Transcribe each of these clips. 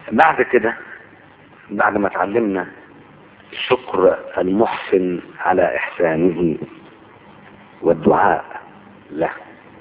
بعد كده بعد ما اتعلمنا شكر المحسن على إحسانه والدعاء له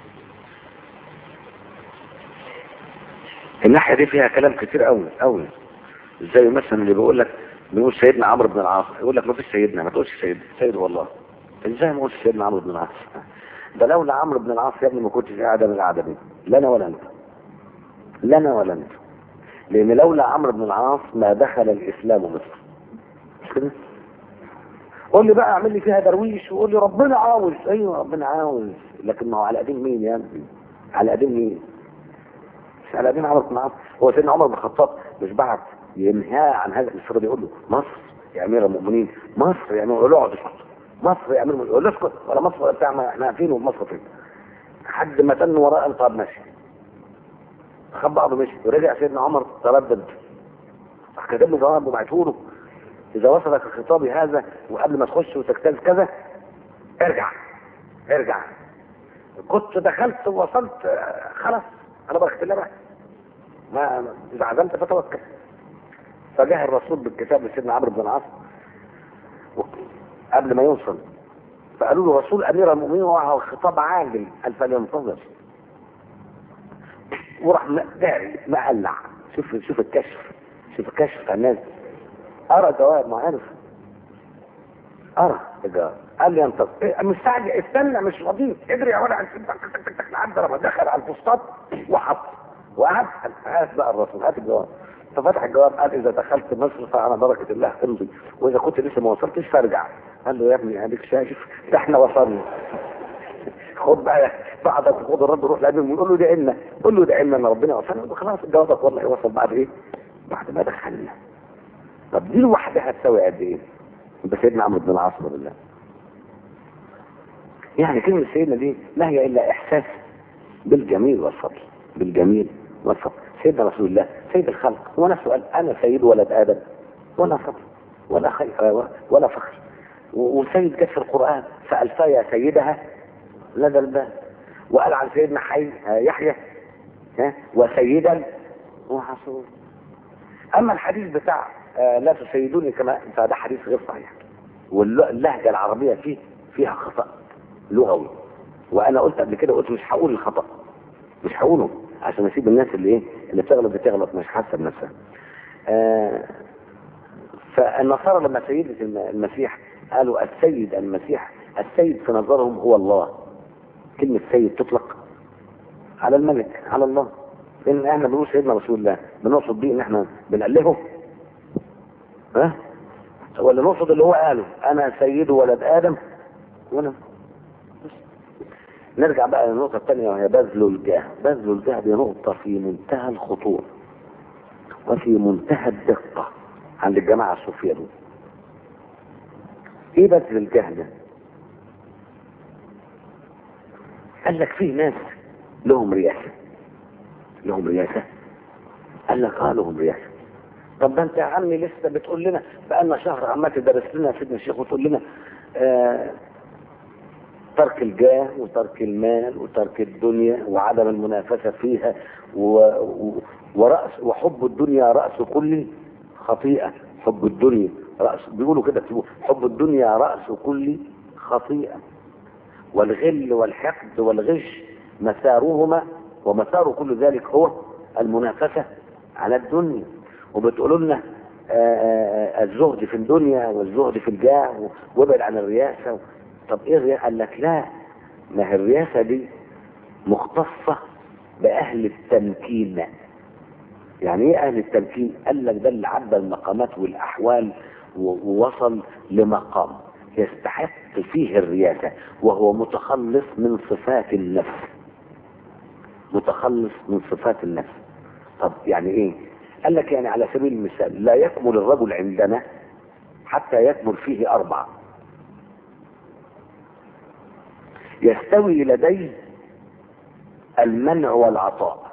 الناحية دي فيها كلام كتير قوي قوي زي مثلا اللي بيقول لك بيقول سيدنا عمرو بن العاص يقول لك ما فيش سيدنا ما تقولش سيد سيد والله ازاي ما اقولش سيدنا عمرو بن العاص ده لولا عمرو بن العاص يا ابني ما كنتش قاعد من القعده دي لا انا ولا انت لا انا ولا انت لان لولا عمرو بن العاص ما دخل الاسلام مصر مش كده قول لي بقى اعمل لي فيها درويش وقول لي ربنا عاوز ايوه ربنا عاوز لكن ما هو على قديم مين يا ابني على قديم مين مش على قديم عمرو بن العاص هو سيدنا عمر بن الخطاب مش بعت ينهى عن هذا الاسرار يقول له مصر يا امير المؤمنين مصر يا امير يقول له اقعد اسكت مصر يا امير المؤمنين يقول له اسكت ولا مصر ولا بتاع ما احنا فين ومصر فين حد ما تن وراء قال طب ماشي خد بعضه مشي ورجع سيدنا عمر تردد راح كاتب له جواب وبعته له اذا وصلك خطابي هذا وقبل ما تخش وتجتاز كذا ارجع ارجع كنت دخلت ووصلت آه، خلاص انا بركت الله بقى ما اذا عزمت فتوكل فجاء الرسول بالكتاب لسيدنا عمرو بن العاص و- قبل ما يوصل فقالوا له رسول امير المؤمنين وهو خطاب عاجل قال فلينتظر وراح م- داري مقلع شوف شوف الكشف شوف الكشف بتاع الناس ارى جواب ما عارف ارى الجواب قال لي انتظر إيه، مستعجل استنى مش لطيف اجري يا ولد تك- تك- تك- تك- لحد لما دخل على الفسطاط وحط وقعد هات بقى الرسول هات الجواب ففتح الجواب قال اذا دخلت مصر فانا بركه الله تمضي واذا كنت لسه ما وصلتش فارجع قال له يا ابني اديك شايف ده احنا وصلنا خد بقى بعدك خد الرب روح لابن يقول له ده لنا قول له ده لنا ان ربنا وصلنا يقول له خلاص جوابك والله وصل بعد ايه؟ بعد ما دخلنا طب دي لوحدها تساوي قد ايه؟ يبقى سيدنا عمرو بن العاص رضي الله يعني كلمة سيدنا دي لا هي إلا إحساس بالجميل والفضل بالجميل والفضل سيدنا رسول الله سيد الخلق هو نفسه قال أنا سيد ولد آدم ولا فضل ولا خير ولا فخر و- وسيد جت في القرآن فألفا يا سيدها لدى الباب وقال عن سيدنا حي يحيى ها وسيدا وحصول أما الحديث بتاع آه، لا تسيدوني كما فده حديث غير صحيح واللهجة العربية فيه فيها خطأ لغوي وانا قلت قبل كده قلت مش هقول الخطأ مش هقوله عشان اسيب الناس اللي ايه اللي بتغلط بتغلط مش حاسه بنفسها آه فالنصارى لما سيدة الم- المسيح قالوا السيد المسيح السيد في نظرهم هو الله كلمة سيد تطلق على الملك على الله لان احنا بنقول سيدنا رسول الله بنقصد بيه ان احنا بنألهه ها ولا نقصد اللي هو قاله انا سيد ولد ادم وانا نرجع بقى للنقطة الثانية وهي بذل الجاه بذل الجاه دي نقطة في منتهى الخطورة وفي منتهى الدقة عند الجماعة الصوفية دول ايه بذل الجاه ده قال لك فيه ناس لهم رياسة لهم رياسة قال لك اه لهم رياسة طب ده انت يا عمي لسه بتقول لنا بقالنا شهر عمال تدرس لنا يا سيدنا الشيخ وتقول لنا آه ترك الجاه وترك المال وترك الدنيا وعدم المنافسة فيها و... و... ورأس وحب الدنيا رأس كل خطيئة حب الدنيا رأس بيقولوا كده اكتبوا حب الدنيا رأس كل خطيئة والغل والحقد والغش مسارهما ومسار كل ذلك هو المنافسة على الدنيا وبتقولوا لنا آه، آه، الزهد في الدنيا والزهد في الجاه وابعد عن الرياسة طب ايه الرياسة قال لك لا ما هي الرياسة دي مختصة بأهل التمكين يعني ايه أهل التمكين قال لك ده اللي عدى المقامات والأحوال و- ووصل لمقام يستحق فيه الرياسة وهو متخلص من صفات النفس متخلص من صفات النفس طب يعني ايه قال لك يعني على سبيل المثال لا يكمل الرجل عندنا حتى يكمل فيه أربعة يستوي لديه المنع والعطاء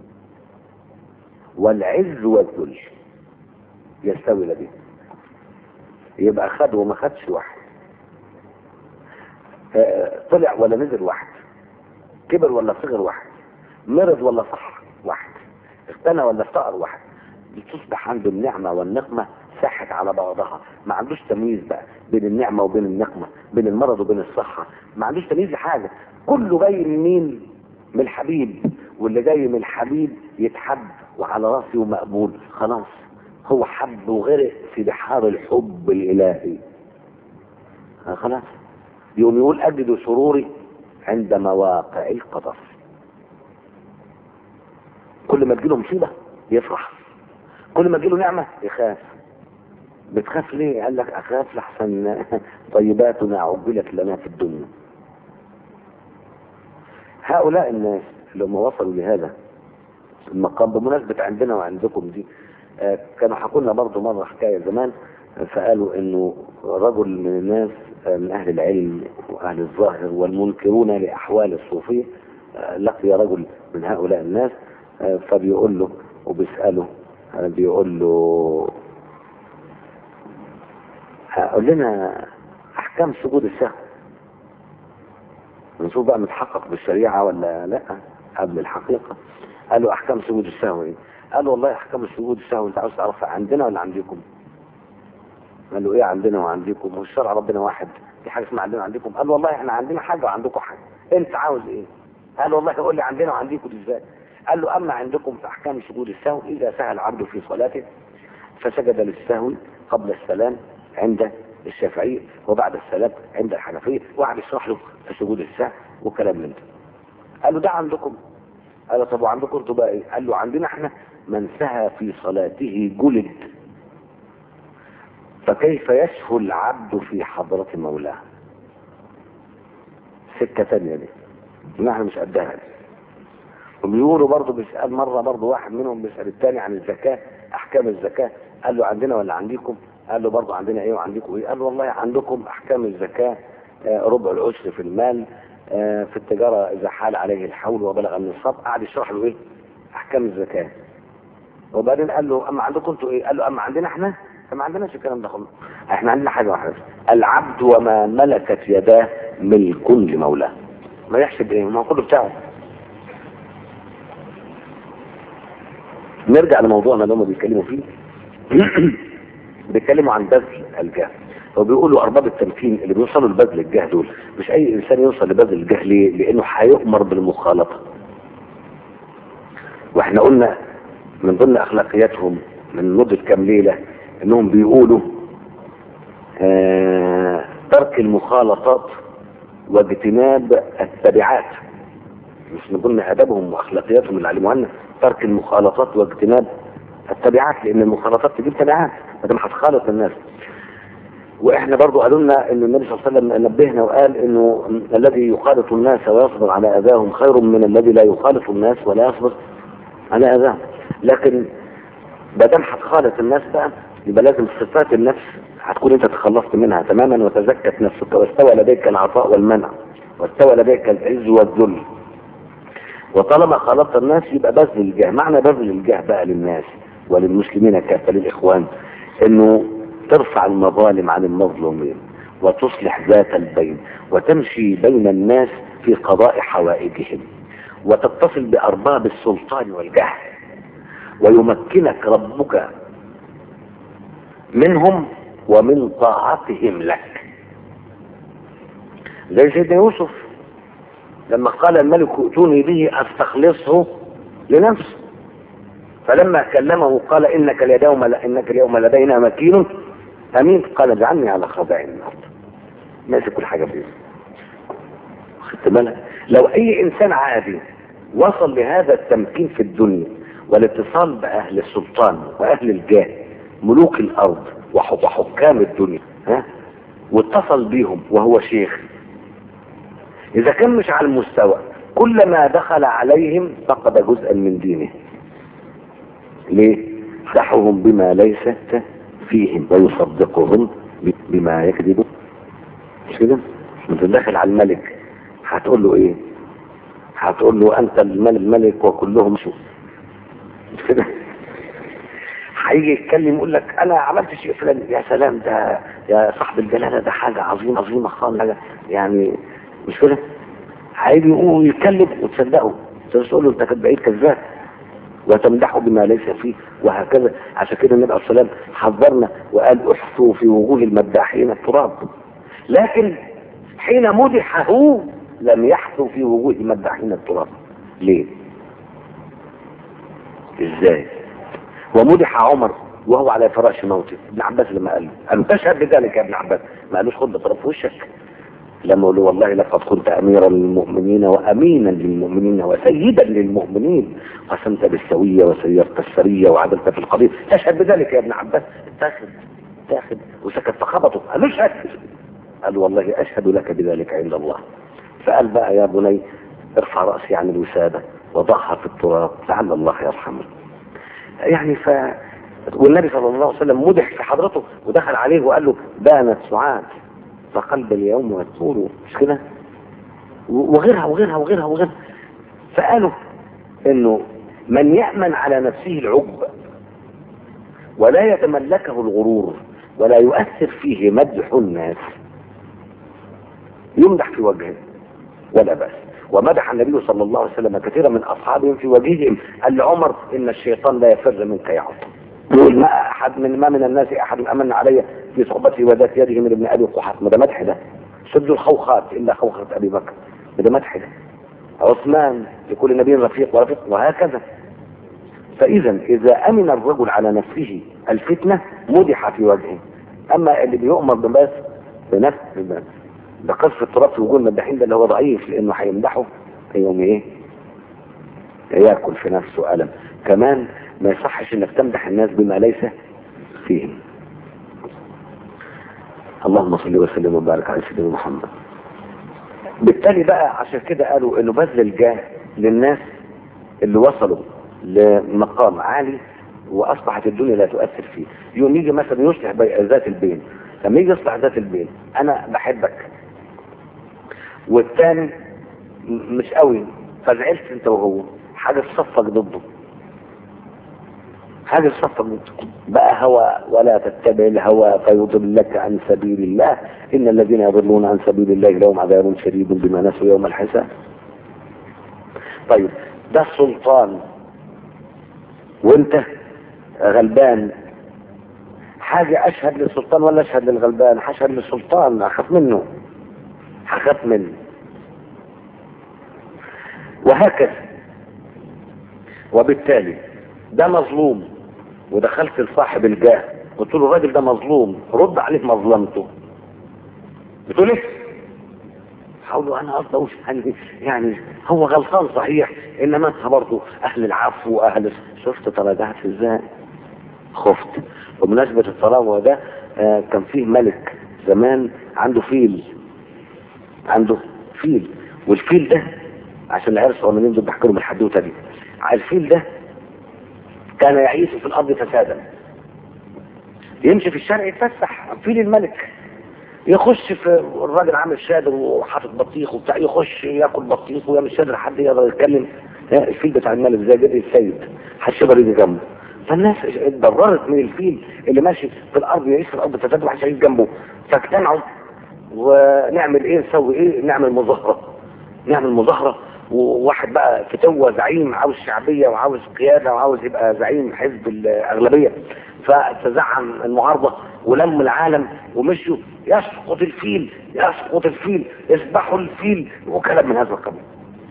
والعز والذل يستوي لديه يبقى خد وما خدش واحد آه، طلع ولا نزل واحد كبر ولا صغر واحد مرض ولا صح واحد اغتنى ولا افتقر واحد بتصبح عنده النعمة والنقمة ساحت على بعضها ما عندوش تمييز بقى بين النعمة وبين النقمة بين المرض وبين الصحة ما عندوش تمييز لحاجة كله جاي من مين من الحبيب واللي جاي من الحبيب يتحب وعلى راسي ومقبول خلاص هو حب وغرق في بحار الحب الإلهي آه خلاص يقوم يقول أجد سروري عند مواقع القدر كل ما تجيله مصيبة يفرح كل ما تجيله نعمة يخاف بتخاف ليه قال لك أخاف لحسن طيباتنا عجلت لنا في الدنيا هؤلاء الناس اللي هم وصلوا لهذا المقام بمناسبة عندنا وعندكم دي آه، كانوا حكوا لنا برضه مرة حكاية زمان آه، فقالوا انه رجل من الناس آه، من اهل العلم واهل الظاهر والمنكرون لاحوال الصوفية آه، لقي رجل من هؤلاء الناس آه، فبيقول له وبيسأله آه، بيقول له قول لنا احكام سجود السهو نشوف بقى متحقق بالشريعة ولا لا قبل الحقيقة قال له احكام سجود السهو ايه قال له والله احكام السجود السهو انت عاوز تعرفها عندنا ولا عندكم قال له ايه عندنا وعندكم هو الشرع ربنا واحد في حاجه اسمها عندنا وعندكم قال له والله احنا عندنا حاجه وعندكم حاجه انت عاوز ايه قال له والله قول لي عندنا وعندكم دي ازاي قال له اما عندكم في احكام سجود السهو اذا سهى العبد في صلاته فسجد للسهو قبل السلام عند الشافعية وبعد السلام عند الحنفية وقعد يشرح له في سجود السهو وكلام من ده قال له ده عندكم قال له طب وعندكم انتوا بقى ايه قال له عندنا احنا من سهى في صلاته جلد فكيف يسهو العبد في حضرة مولاه سكة تانية دي نحن مش قدها دي وبيقولوا برضه بيسأل مرة برضه واحد منهم بيسأل التاني عن الزكاة أحكام الزكاة قال له عندنا ولا عندكم قال له برضه عندنا ايه وعندكم ايه قال له والله عندكم أحكام الزكاة آه، ربع العشر في المال آه، في التجارة إذا حال عليه الحول وبلغ النصاب قعد يشرح له ايه أحكام الزكاة وبعدين قال له أما عندكم انتوا ايه قال له أما عندنا احنا فما عندناش الكلام ده خالص احنا عندنا حاجة واحدة بس. العبد وما ملكت يداه ملك لمولاه ما يحسب ايه ما هو كله بتاعه نرجع لموضوعنا اللي هم بيتكلموا فيه بيتكلموا عن بذل الجاه وبيقولوا ارباب التمكين اللي بيوصلوا لبذل الجاه دول مش اي انسان يوصل لبذل الجاه ليه لانه هيؤمر بالمخالطه واحنا قلنا من ضمن اخلاقياتهم من مده كام ليله انهم بيقولوا آه ترك المخالطات واجتناب التبعات مش من ضمن ادابهم واخلاقياتهم اللي علموها لنا ترك المخالطات واجتناب التبعات لان المخالطات تجيب تبعات ما دام هتخالط الناس واحنا برضو قالوا لنا ان النبي صلى الله عليه وسلم نبهنا وقال انه الذي يخالط الناس ويصبر على اذاهم خير من الذي لا يخالط الناس ولا يصبر على اذاهم لكن ما دام هتخالط الناس بقى يبقى لازم صفات النفس هتكون انت تخلصت منها تماما وتزكت نفسك واستوى لديك العطاء والمنع واستوى لديك العز والذل وطالما خالطت الناس يبقى بذل الجاه معنى بذل الجاه بقى للناس وللمسلمين كافة للإخوان انه ترفع المظالم عن المظلومين وتصلح ذات البين وتمشي بين الناس في قضاء حوائجهم وتتصل بأرباب السلطان والجاه ويمكنك ربك منهم ومن طاعتهم لك زي سيدنا يوسف لما قال الملك ائتوني به استخلصه لنفسه فلما كلمه قال انك اليوم انك اليوم لدينا مكين امين قال اجعلني على خزائن الارض ماسك كل حاجه بيه خدت بالك لو اي انسان عادي وصل لهذا التمكين في الدنيا والاتصال باهل السلطان واهل الجاه ملوك الارض وح- وحكام الدنيا ها واتصل بيهم وهو شيخ اذا كان مش على المستوى كلما دخل عليهم فقد جزءا من دينه ليه يمدحهم بما ليس فيهم ويصدقهم ب- بما يكذبون مش كده انت داخل على الملك هتقول له ايه هتقول له انت الملك الملك وكلهم شو مش كده هيجي يتكلم يقول لك انا عملت شيء فلان يا سلام ده يا صاحب الجلاله ده حاجه عظيمه عظيمه خالص حاجه يعني مش كده هيجي يقول يتكلم وتصدقه تقول له انت كنت بعيد كذاب وتمدحه بما ليس فيه وهكذا عشان كده النبي عليه الصلاه والسلام حذرنا وقال احثوا في وجوه المداحين التراب لكن حين مدح هو لم يحثوا في وجوه المداحين التراب ليه ازاي ومدح عمر وهو على فراش موته ابن عباس لما قال له أم تشهد بذلك يا ابن عباس ما قالوش خد بطرف وشك لما قالوا والله لقد كنت أميرا للمؤمنين وأمينا للمؤمنين وسيدا للمؤمنين قسمت بالسوية وسيرت السرية وعدلت في القضية تشهد بذلك يا ابن عباس اتاخد اتاخد وسكت فخبطه قال له اشهد قال والله أشهد لك بذلك عند الله فقال بقى يا بني ارفع رأسي عن الوسادة وضعها في التراب لعل الله يرحمه يعني ف والنبي صلى الله عليه وسلم مدح في حضرته ودخل عليه وقال له بانت سعاد فقلب اليوم والطول مش كده وغيرها وغيرها وغيرها وغيرها فقالوا انه من يأمن على نفسه العجب ولا يتملكه الغرور ولا يؤثر فيه مدح الناس يمدح في وجهه ولا بأس ومدح النبي صلى الله عليه وسلم كثيرا من اصحابهم في وجههم قال لعمر ان الشيطان لا يفر منك يا عمر يقول ما احد من ما من الناس احد امن علي في صحبته وذات يده من ابن ابي قحط ما ده مدح ده سدوا الخوخات الا خوخه ابي بكر ما ده مدح ده عثمان لكل نبي رفيق ورفيق وهكذا فاذا اذا امن الرجل على نفسه الفتنه مدح في وجهه اما اللي بيؤمر بس بنفس ده قصف التراب في وجود المداحين ده اللي هو ضعيف لانه هيمدحه يوم ايه ياكل في نفسه الم كمان ما يصحش انك تمدح الناس بما ليس فيهم اللهم صل وسلم وبارك على سيدنا محمد بالتالي بقى عشان كده قالوا انه بذل الجاه للناس اللي وصلوا لمقام عالي واصبحت الدنيا لا تؤثر فيه يوم يجي مثلا يصلح ذات البين لما يجي يصلح ذات البين انا بحبك والتاني مش قوي فزعلت انت وهو حاجه تصفق ضده حاجه تصفق ضده بقى هوى ولا تتبع الهوى فيضلك عن سبيل الله ان الذين يضلون عن سبيل الله لهم عذاب شديد بما نسوا يوم الحساب طيب ده السلطان وانت غلبان حاجة اشهد للسلطان ولا اشهد للغلبان هشهد للسلطان اخاف منه هخاف منه وهكذا وبالتالي ده مظلوم ودخلت لصاحب الجاه قلت له الراجل ده مظلوم رد عليه مظلمته بتقول ايه حاولوا انا قصدي يعني يعني هو غلطان صحيح انما انت برضه اهل العفو واهل شفت تراجعت ازاي خفت بمناسبة التراجع ده آه كان فيه ملك زمان عنده فيل عنده فيل والفيل ده عشان العيال الصغيرين دول بحكي لهم الحدوته دي الفيل ده كان يعيش في الارض فسادا يمشي في الشارع يتفسح فيل الملك يخش في الراجل عامل شادر وحاطط بطيخ وبتاع يخش ياكل بطيخ ويعمل شادر حد يقدر يتكلم الفيل بتاع الملك زي جدي السيد حشبر يجي جنبه فالناس اتضررت من الفيل اللي ماشي في الارض يعيش في الارض فساد ومحدش يعيش جنبه فاجتمعوا ونعمل ايه نسوي ايه نعمل مظاهره نعمل مظاهره وواحد بقى فتوة زعيم عاوز شعبية وعاوز قيادة وعاوز يبقى زعيم حزب الأغلبية فتزعم المعارضة ولم العالم ومشوا يسقط الفيل يسقط الفيل يسبحوا الفيل وكلام من هذا القبيل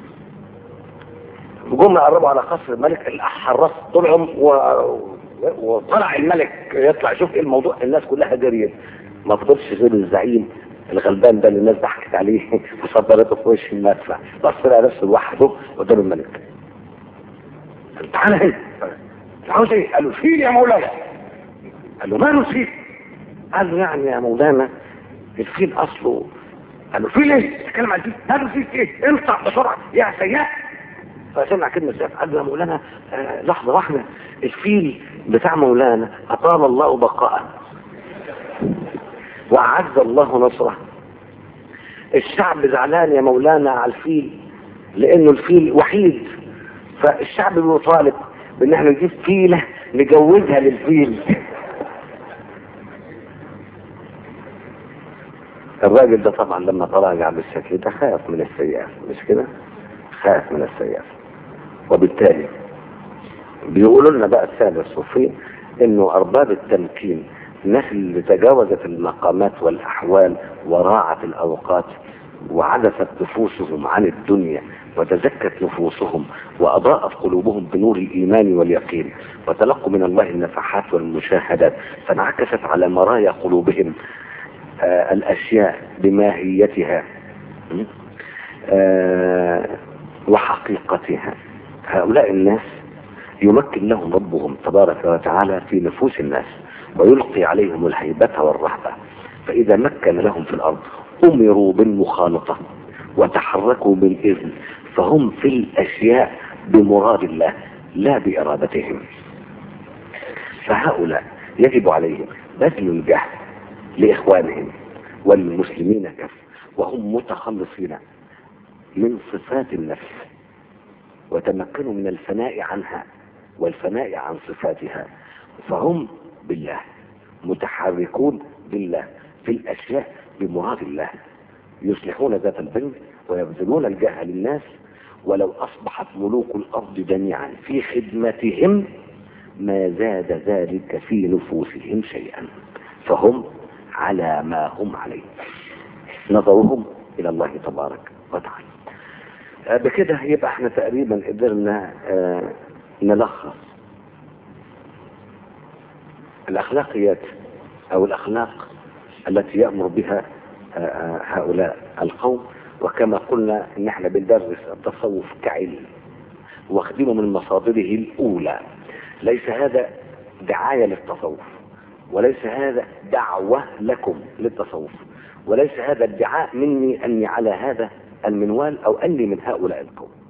جم قربوا على قصر الملك الحراس طلعوا و... وطلع الملك يطلع يشوف ايه الموضوع الناس كلها جريت ما فضلش غير الزعيم الغلبان ده اللي الناس ضحكت عليه وصدرته في وش المدفع بص لقى نفسه لوحده قدام الملك قال تعالى هنا عاوز ايه؟ قال له فيل يا مولانا قال له ماله فيل؟ قال له يعني يا مولانا الفيل اصله قال له فيل ايه؟ تتكلم عن الفيل ماله فيل ايه؟ انطق بسرعه يا سياح فسمع كلمة سيف قال له يا مولانا آه لحظة واحدة الفيل بتاع مولانا أطال الله بقاءه وأعز الله نصره الشعب زعلان يا مولانا على الفيل لأنه الفيل وحيد فالشعب بيطالب بأن احنا نجيب فيلة نجوزها للفيل الراجل ده طبعا لما تراجع بالشكل ده خاف من السيئات مش كده خاف من السيئات وبالتالي بيقولوا لنا بقى السادة الصوفية انه ارباب التمكين الناس اللي تجاوزت المقامات والاحوال وراعت الاوقات وعدفت نفوسهم عن الدنيا وتزكت نفوسهم واضاءت قلوبهم بنور الايمان واليقين وتلقوا من الله النفحات والمشاهدات فانعكست على مرايا قلوبهم آه الاشياء بماهيتها م? آه وحقيقتها هؤلاء الناس يمكن لهم ربهم تبارك وتعالى في نفوس الناس ويلقي عليهم الهيبة والرهبة فإذا مكن لهم في الأرض أمروا بالمخالطة وتحركوا بالإذن فهم في الأشياء بمراد الله لا بإرادتهم فهؤلاء يجب عليهم بذل الجهد لإخوانهم والمسلمين كف وهم متخلصين من صفات النفس وتمكنوا من الفناء عنها والفناء عن صفاتها فهم بالله متحركون بالله في الأشياء بمراد الله يصلحون ذات البين ويبذلون الجاه للناس ولو أصبحت ملوك الأرض جميعا في خدمتهم ما زاد ذلك في نفوسهم شيئا فهم على ما هم عليه نظرهم إلى الله تبارك وتعالى بكده يبقى احنا تقريبا قدرنا اه نلخص الأخلاقيات أو الأخلاق التي يأمر بها اه هؤلاء القوم وكما قلنا ان احنا بندرس التصوف كعلم واخدمه من مصادره الأولى ليس هذا دعاية للتصوف وليس هذا دعوة لكم للتصوف وليس هذا ادعاء مني أني على هذا المنوال أو أني من هؤلاء القوم